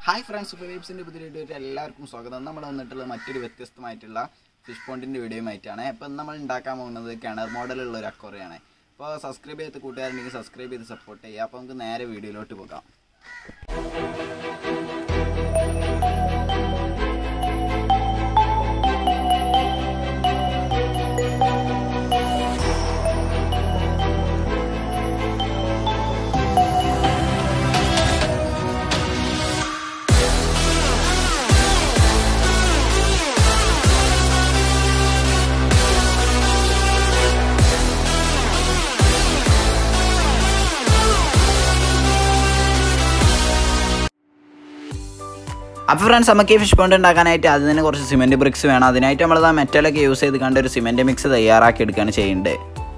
hi friends വേബ്സിൻ്റെ പുതിയ വീഡിയോയിൽ എല്ലാവർക്കും സ്വാഗതം നമ്മൾ വന്നിട്ടുള്ള മറ്റൊരു വ്യത്യസ്തമായിട്ടുള്ള ഫിഷ് പോണ്ടിൻ്റെ വീഡിയോയുമായിട്ടാണ് ഇപ്പം നമ്മൾ ഉണ്ടാക്കാൻ പോകുന്നത് കിണർ മോഡലുള്ള ഒരു അക്കോറിയാണ് അപ്പോൾ സബ്സ്ക്രൈബ് ചെയ്ത് കൂട്ടുകാരുണ്ടെങ്കിൽ സബ്സ്ക്രൈബ് ചെയ്ത് സപ്പോർട്ട് ചെയ്യുക അപ്പോൾ നമുക്ക് നേരെ വീഡിയോയിലോട്ട് പോകാം അപ്പോൾ ഫ്രണ്ട്സ് നമുക്ക് ഈ ഫിഷ് പോണ്ട് ഉണ്ടാക്കാനായിട്ട് അതിന് കുറച്ച് സിമെൻറ്റ് ബ്രിക്സ് വേണം അതിനായിട്ട് നമ്മൾ ആ മെറ്റലൊക്കെ യൂസ് ചെയ്ത് കണ്ട് ഒരു സിമെൻറ്റ് മിക്സ് തയ്യാറാക്കി എടുക്കുകയാണ് ചെയ്യേണ്ടത്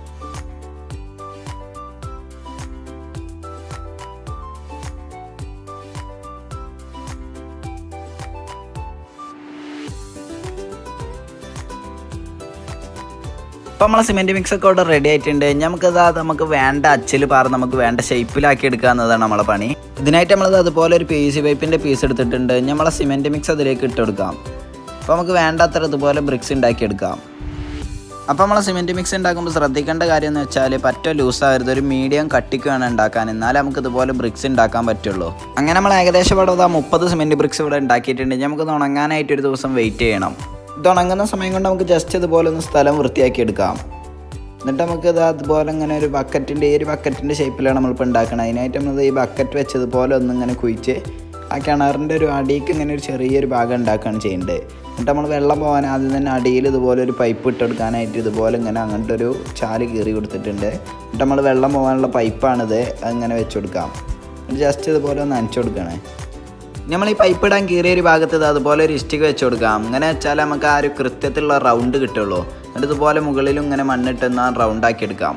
ഇപ്പം നമ്മളെ സിമെൻറ്റ് മിക്സ് ഒക്കെ ഇവിടെ റെഡി ആയിട്ടുണ്ട് നമുക്കത് നമുക്ക് വേണ്ട അച്ചിൽ പാറ് നമുക്ക് വേണ്ട ഷേപ്പിലാക്കി എടുക്കുക എന്നതാണ് നമ്മളെ പണി ഇതിനായിട്ട് നമ്മളത് അതുപോലെ ഒരു പി സി പൈപ്പിൻ്റെ പീസ് എടുത്തിട്ടുണ്ട് നമ്മളെ സിമെൻറ്റ് മിക്സ് അതിലേക്ക് ഇട്ട് കൊടുക്കാം അപ്പോൾ നമുക്ക് വേണ്ടത്ര ഇതുപോലെ ബ്രിക്സ് ഉണ്ടാക്കിയെടുക്കാം അപ്പോൾ നമ്മൾ സിമെൻറ്റ് മിക്സ് ഉണ്ടാക്കുമ്പോൾ ശ്രദ്ധിക്കേണ്ട കാര്യം എന്ന് വെച്ചാൽ പറ്റ ലൂസാകരുത് ഒരു മീഡിയം കട്ടിക്ക് വേണം ഉണ്ടാക്കാൻ എന്നാലേ നമുക്ക് ഇതുപോലെ ബ്രിക്സ് ഉണ്ടാക്കാൻ പറ്റുള്ളൂ അങ്ങനെ നമ്മൾ ഏകദേശം ഇവിടെ ഇതാ മുപ്പത് സിമെൻറ്റ് ബ്രിക്സ് ഇവിടെ ഉണ്ടാക്കിയിട്ടുണ്ട് നമുക്ക് ഇത് ഉണങ്ങാനായിട്ട് ഒരു ദിവസം വെയിറ്റ് ചെയ്യണം ഇത് ഉണങ്ങുന്ന സമയം കൊണ്ട് നമുക്ക് ജസ്റ്റ് ഇതുപോലെ ഒന്ന് സ്ഥലം വൃത്തിയാക്കി എടുക്കാം എന്നിട്ട് നമുക്ക് ഇത് അതുപോലെ ഇങ്ങനെ ഒരു ബക്കറ്റിൻ്റെ ഈ ഒരു ബക്കറ്റിൻ്റെ ഷേപ്പിലാണ് നമ്മളിപ്പോൾ ഉണ്ടാക്കുന്നത് അതിനായിട്ട് നമ്മൾ ഈ ബക്കറ്റ് വെച്ചതുപോലെ ഒന്ന് ഇങ്ങനെ കുഴിച്ച് ആ കിണറിൻ്റെ ഒരു അടിക്ക് ഇങ്ങനെ ഒരു ചെറിയൊരു ഭാഗം ഉണ്ടാക്കുകയാണ് ചെയ്യേണ്ടത് എന്നിട്ട് നമ്മൾ വെള്ളം പോകാൻ ആദ്യം തന്നെ അടിയിൽ ഇതുപോലെ ഒരു പൈപ്പ് ഇട്ടെടുക്കാനായിട്ട് ഇതുപോലെ ഇങ്ങനെ അങ്ങോട്ട് ഒരു ചാല് കീറി കൊടുത്തിട്ടുണ്ട് എന്നിട്ട് നമ്മൾ വെള്ളം പോകാനുള്ള പൈപ്പാണിത് അങ്ങനെ വെച്ച് കൊടുക്കാം എന്നിട്ട് ജസ്റ്റ് ഇതുപോലെ ഒന്ന് നനച്ചു കൊടുക്കണേ നമ്മൾ ഈ പൈപ്പ് ഇടാൻ കീറിയ ഒരു ഭാഗത്ത് ഇത് അതുപോലെ ഒരു ഇഷ്ടിക വെച്ച് കൊടുക്കാം അങ്ങനെ വെച്ചാൽ നമുക്ക് ആ ഒരു കൃത്യത്തിലുള്ള റൗണ്ട് കിട്ടുള്ളൂ എന്നിട്ട് ഇതുപോലെ മുകളിലും ഇങ്ങനെ മണ്ണിട്ടെന്ന് റൗണ്ട് ആക്കി എടുക്കാം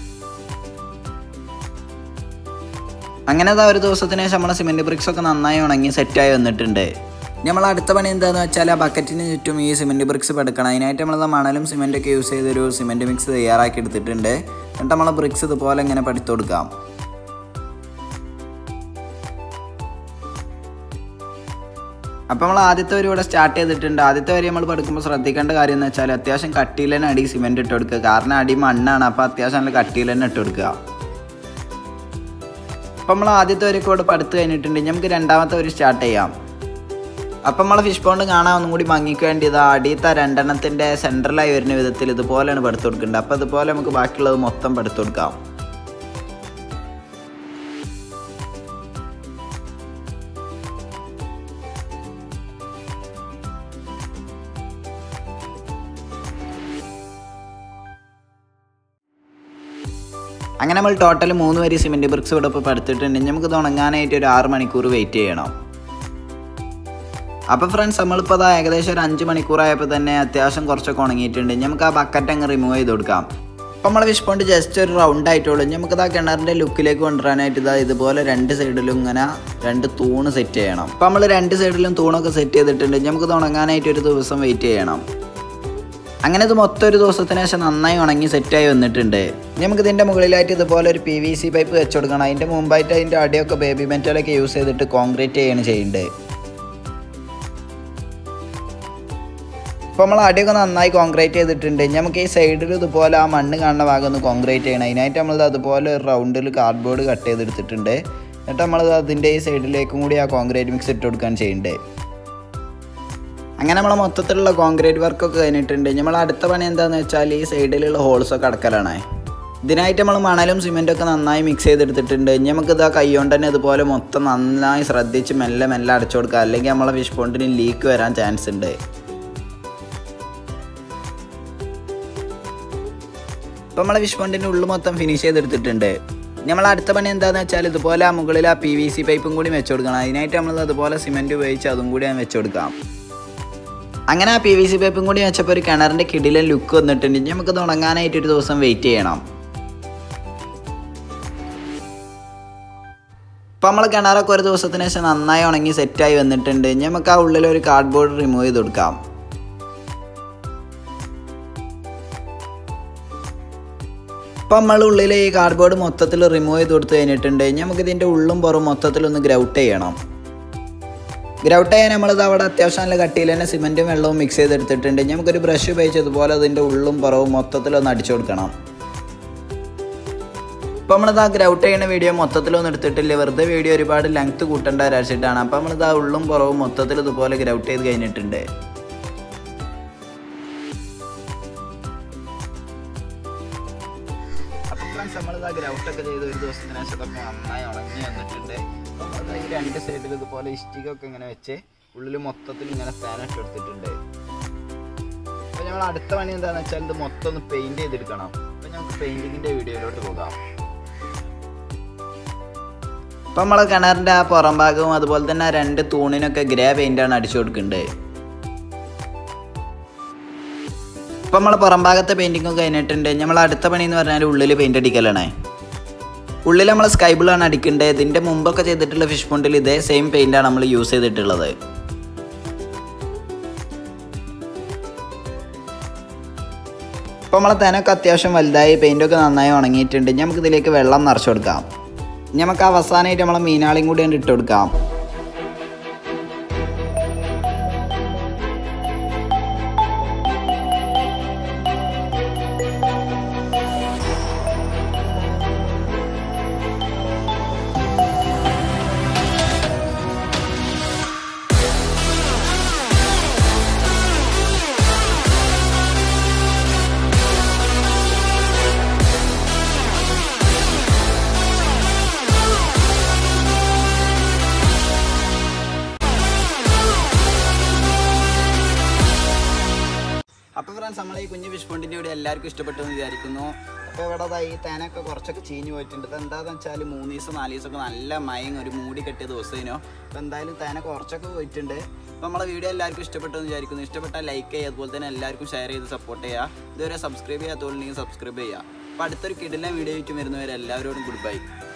അങ്ങനെ അതാ ഒരു ദിവസത്തിന് ശേഷം നമ്മളെ സിമെൻറ്റ് ബ്രിക്സ് ഒക്കെ നന്നായി ഉണങ്ങി സെറ്റായി വന്നിട്ടുണ്ട് നമ്മൾ അടുത്ത പണി എന്താണെന്ന് വെച്ചാൽ ആ ബക്കറ്റിന് ചുറ്റും ഈ സിമെൻറ്റ് ബ്രിക്സ് പെടുക്കണം അതിനായിട്ട് നമ്മൾ മണലും സിമെൻറ്റൊക്കെ യൂസ് ചെയ്തൊരു സിമെൻറ്റ് മിക്സ് തയ്യാറാക്കി എടുത്തിട്ടുണ്ട് എന്നിട്ട് നമ്മളെ ബ്രിക്സ് ഇതുപോലെ ഇങ്ങനെ പഠിത്തു കൊടുക്കാം അപ്പോൾ നമ്മൾ ആദ്യത്തെ വരി ഇവിടെ സ്റ്റാർട്ട് ചെയ്തിട്ടുണ്ട് ആദ്യത്തെ വരി നമ്മൾ പഠിക്കുമ്പോൾ ശ്രദ്ധിക്കേണ്ട കാര്യം എന്ന് വെച്ചാൽ അത്യാവശ്യം കട്ടിയിൽ തന്നെ അടി സിമെൻറ്റ് ഇട്ട് കൊടുക്കുക കാരണം അടി മണ്ണാണ് അപ്പോൾ അത്യാവശ്യം നല്ല കട്ടിയിൽ തന്നെ ഇട്ട് കൊടുക്കുക അപ്പം നമ്മൾ ആദ്യത്തെ വരെയൊക്കെ ഇവിടെ പഠിത്ത് കഴിഞ്ഞിട്ടുണ്ട് നമുക്ക് രണ്ടാമത്തെ വരി സ്റ്റാർട്ട് ചെയ്യാം അപ്പം നമ്മൾ ഫിഷ് പോണ്ട് കാണാൻ ഒന്നും കൂടി ഭംഗിക്ക് വേണ്ടി ഇത് അടിയത്തെ രണ്ടെണ്ണത്തിൻ്റെ സെൻട്രലായി വരുന്ന വിധത്തിൽ ഇതുപോലെയാണ് പഠിത്തു കൊടുക്കേണ്ടത് അപ്പോൾ അതുപോലെ നമുക്ക് ബാക്കിയുള്ളത് മൊത്തം പഠിത്തു കൊടുക്കാം അങ്ങനെ നമ്മൾ ടോട്ടൽ മൂന്ന് വരി സിമെൻറ്റ് ബ്രിക്സ് ഇവിടെ ഇപ്പോൾ പടുത്തിട്ടുണ്ട് നമുക്ക് ഇത് ഉണങ്ങാനായിട്ട് ഒരു ആറ് മണിക്കൂർ വെയിറ്റ് ചെയ്യണം അപ്പോൾ ഫ്രണ്ട്സ് നമ്മളിപ്പോൾ അതാ ഏകദേശം ഒരു അഞ്ച് മണിക്കൂറായപ്പോൾ തന്നെ അത്യാവശ്യം കുറച്ചൊക്കെ ഉണങ്ങിയിട്ടുണ്ട് നമുക്ക് ആ ബക്കറ്റ് അങ്ങ് റിമൂവ് ചെയ്ത് കൊടുക്കാം അപ്പോൾ നമ്മൾ ഫിഷ് പോണ്ട് ജസ്റ്റ് ഒരു റൗണ്ട് ആയിട്ടുള്ളൂ നമുക്ക് ആ കിണറിൻ്റെ ലുക്കിലേക്ക് കൊണ്ടുവരാനായിട്ട് ഇതാ ഇതുപോലെ രണ്ട് സൈഡിലും ഇങ്ങനെ രണ്ട് തൂണ് സെറ്റ് ചെയ്യണം അപ്പോൾ നമ്മൾ രണ്ട് സൈഡിലും തൂണൊക്കെ സെറ്റ് ചെയ്തിട്ടുണ്ട് നമുക്കിത് ഉണങ്ങാനായിട്ട് ഒരു ദിവസം വെയിറ്റ് ചെയ്യണം അങ്ങനെ ഇത് മൊത്തം ഒരു ദിവസത്തിന് ശേഷം നന്നായി ഉണങ്ങി സെറ്റായി വന്നിട്ടുണ്ട് നമുക്ക് ഇതിൻ്റെ മുകളിലായിട്ട് ഇതുപോലെ ഒരു പി വി സി പൈപ്പ് വെച്ച് കൊടുക്കണം അതിൻ്റെ മുമ്പായിട്ട് അതിൻ്റെ അടിയൊക്കെ ബേബി മെറ്റലൊക്കെ യൂസ് ചെയ്തിട്ട് കോൺക്രീറ്റ് ചെയ്യാണ് ചെയ്യേണ്ടത് ഇപ്പോൾ നമ്മൾ അടിയൊക്കെ നന്നായി കോൺക്രീറ്റ് ചെയ്തിട്ടുണ്ട് നമുക്ക് ഈ സൈഡിൽ ഇതുപോലെ ആ മണ്ണ് കാണുന്ന ഭാഗം ഒന്ന് കോൺക്രീറ്റ് ചെയ്യണം അതിനായിട്ട് നമ്മൾ അതുപോലെ ഒരു റൗണ്ടിൽ കാർഡ്ബോർഡ് കട്ട് ചെയ്തെടുത്തിട്ടുണ്ട് എന്നിട്ട് നമ്മൾ അതിൻ്റെ ഈ സൈഡിലേക്കും കൂടി ആ കോൺക്രീറ്റ് മിക്സ് ഇട്ട് കൊടുക്കാൻ ചെയ്യേണ്ടത് അങ്ങനെ നമ്മൾ മൊത്തത്തിലുള്ള കോൺക്രീറ്റ് വർക്കൊക്കെ കഴിഞ്ഞിട്ടുണ്ട് നമ്മൾ അടുത്ത പണി എന്താണെന്ന് വെച്ചാൽ ഈ സൈഡിലുള്ള ഹോൾസൊക്കെ അടക്കലാണ് ഇതിനായിട്ട് നമ്മൾ മണലും സിമെൻറ്റും ഒക്കെ നന്നായി മിക്സ് ചെയ്തെടുത്തിട്ടുണ്ട് ഇനി നമുക്ക് ഇതാ കൈകൊണ്ട് തന്നെ ഇതുപോലെ മൊത്തം നന്നായി ശ്രദ്ധിച്ച് മെല്ലെ മെല്ലെ അടച്ചു കൊടുക്കുക അല്ലെങ്കിൽ നമ്മളെ ഫിഷ് പോണ്ടിന് ലീക്ക് വരാൻ ചാൻസ് ഉണ്ട് ഇപ്പം നമ്മളെ ഫിഷ് പോണ്ടിൻ്റെ ഉള്ളിൽ മൊത്തം ഫിനിഷ് ചെയ്തെടുത്തിട്ടുണ്ട് നമ്മൾ അടുത്ത പണി എന്താണെന്ന് വെച്ചാൽ ഇതുപോലെ ആ മുകളിൽ ആ പി വി സി പൈപ്പും കൂടി വെച്ച് കൊടുക്കണം അതിനായിട്ട് നമ്മൾ അതുപോലെ സിമെൻറ്റ് ഉപയോഗിച്ച് അതും കൂടി വെച്ച് കൊടുക്കാം അങ്ങനെ ആ പി വി സി പൈപ്പും കൂടി വെച്ചപ്പോൾ ഒരു കിണറിൻ്റെ കിടിലൻ ലുക്ക് വന്നിട്ടുണ്ട് ഇനി നമുക്കത് ഉണങ്ങാനായിട്ട് ഒരു ദിവസം വെയിറ്റ് ചെയ്യണം ഇപ്പം നമ്മൾ കിണറൊക്കെ ഒരു ദിവസത്തിന് ശേഷം നന്നായി ഉണങ്ങി സെറ്റായി വന്നിട്ടുണ്ട് ഇനി നമുക്ക് ആ ഉള്ളിൽ ഒരു കാർഡ്ബോർഡ് റിമൂവ് ചെയ്ത് കൊടുക്കാം ഇപ്പം നമ്മൾ ഉള്ളിൽ ഈ കാർഡ്ബോർഡ് മൊത്തത്തിൽ റിമൂവ് ചെയ്ത് കൊടുത്ത് കഴിഞ്ഞിട്ടുണ്ട് ഇനി നമുക്ക് ഇതിൻ്റെ ഉള്ളും പുറം മൊത്തത്തിലൊന്ന് ഗ്രൗട്ട് ചെയ്യണം ഗ്രൗട്ട് ചെയ്യാൻ നമ്മളിത് അവിടെ അത്യാവശ്യം നല്ല കട്ടിയിൽ തന്നെ സിമെൻറ്റും വെള്ളവും മിക്സ് ചെയ്തെടുത്തിട്ടുണ്ട് നമുക്കൊരു ബ്രഷ് ഉപയോഗിച്ച് ഇതുപോലെ അതിൻ്റെ ഉള്ളും പുറവും മൊത്തത്തിലൊന്ന് അടിച്ചു കൊടുക്കണം അപ്പോൾ നമ്മളിത് ആ ഗ്രൗട്ട് ചെയ്യുന്ന വീഡിയോ മൊത്തത്തിലൊന്നും എടുത്തിട്ടില്ല വെറുതെ വീഡിയോ ഒരുപാട് ലെങ്ത് കൂട്ടേണ്ട വിചാരിച്ചിട്ടാണ് അപ്പോൾ നമ്മളിത് ആ ഉള്ളും പുറവും മൊത്തത്തിൽ ഇതുപോലെ ഗ്രൗട്ട് ചെയ്ത് കഴിഞ്ഞിട്ടുണ്ട് അപ്പോൾ ഫ്രണ്ട്സ് നമ്മളിത് ആ ഗ്രൗട്ടൊക്കെ ചെയ്ത് ഒരു ദിവസത്തിന് ശേഷം ഇതൊക്കെ നന്നായി ഉണങ്ങി വന്നിട്ടുണ്ട് നമ്മളിത് ഈ രണ്ട് സൈഡിൽ ഇതുപോലെ ഇഷ്ടികൊക്കെ ഇങ്ങനെ വെച്ച് ഉള്ളിൽ മൊത്തത്തിൽ ഇങ്ങനെ ഫാൻ ഇട്ട് കൊടുത്തിട്ടുണ്ട് അപ്പോൾ നമ്മൾ അടുത്ത പണി എന്താണെന്ന് വെച്ചാൽ ഇത് മൊത്തം ഒന്ന് പെയിൻറ് ചെയ്തെടുക്കണം അപ്പോൾ നമുക്ക് പെയിൻറ്റിങ്ങിൻ്റെ വീഡിയോയിലോട്ട് പോകാം ഇപ്പം നമ്മളെ കിണറിൻ്റെ ആ പുറം ഭാഗവും അതുപോലെ തന്നെ ആ രണ്ട് തൂണിനൊക്കെ ഗ്രേ പെയിൻ്റാണ് അടിച്ചു കൊടുക്കേണ്ടത് ഇപ്പം നമ്മളെ പുറം ഭാഗത്തെ പെയിൻറ്റിങ്ങും കഴിഞ്ഞിട്ടുണ്ട് നമ്മൾ അടുത്ത പണി എന്ന് പറഞ്ഞാൽ ഉള്ളിൽ പെയിൻ്റ് അടിക്കലാണ് ഉള്ളിൽ നമ്മൾ സ്കൈ ബ്ലൂ ആണ് അടിക്കേണ്ടത് ഇതിൻ്റെ മുമ്പൊക്കെ ചെയ്തിട്ടുള്ള ഫിഷ് പോണ്ടിൽ ഇതേ സെയിം പെയിൻ്റാണ് നമ്മൾ യൂസ് ചെയ്തിട്ടുള്ളത് ഇപ്പോൾ നമ്മളെ തേനൊക്കെ അത്യാവശ്യം വലുതായി പെയിൻ്റൊക്കെ നന്നായി ഉണങ്ങിയിട്ടുണ്ട് നമുക്ക് ഇതിലേക്ക് വെള്ളം നിറച്ച് കൊടുക്കാം നമുക്ക് അവസാനമായിട്ട് നമ്മളെ മീനാളിയും കൂടി ഇട്ട് കൊടുക്കാം അപ്പോൾ ഫ്രണ്ട്സ് നമ്മളെ ഈ കുഞ്ഞു ഫിഷ് പോണ്ടിൻ്റെ ഇവിടെ എല്ലാവർക്കും ഇഷ്ടപ്പെട്ടു എന്ന് വിചാരിക്കുന്നു അപ്പോൾ ഇവിടെ ദാ ഈ തേനൊക്കെ കുറച്ചൊക്കെ ചീഞ്ഞ് പോയിട്ടുണ്ട് ഇത് എന്താണെന്ന് വെച്ചാൽ മൂന്ന് ദിവസം നാല് ദിവസമൊക്കെ നല്ല മയം ഒരു മൂടി കെട്ടിയ ദിവസത്തിനോ അപ്പോൾ എന്തായാലും തേന കുറച്ചൊക്കെ പോയിട്ടുണ്ട് അപ്പോൾ നമ്മളെ വീഡിയോ എല്ലാവർക്കും ഇഷ്ടപ്പെട്ടു എന്ന് വിചാരിക്കുന്നു ഇഷ്ടപ്പെട്ടാൽ ലൈക്ക് ചെയ്യുക അതുപോലെ തന്നെ എല്ലാവർക്കും ഷെയർ ചെയ്ത് സപ്പോർട്ട് ചെയ്യുക ഇതുവരെ സബ്സ്ക്രൈബ് ചെയ്യാത്തതുകൊണ്ടെങ്കിൽ സബ്സ്ക്രൈബ് ചെയ്യുക അപ്പോൾ അടുത്തൊരു കിടിലൻ വീഡിയോ ആയിട്ട് വരുന്നവരെ എല്ലാവരോടും ഗുഡ് ബൈ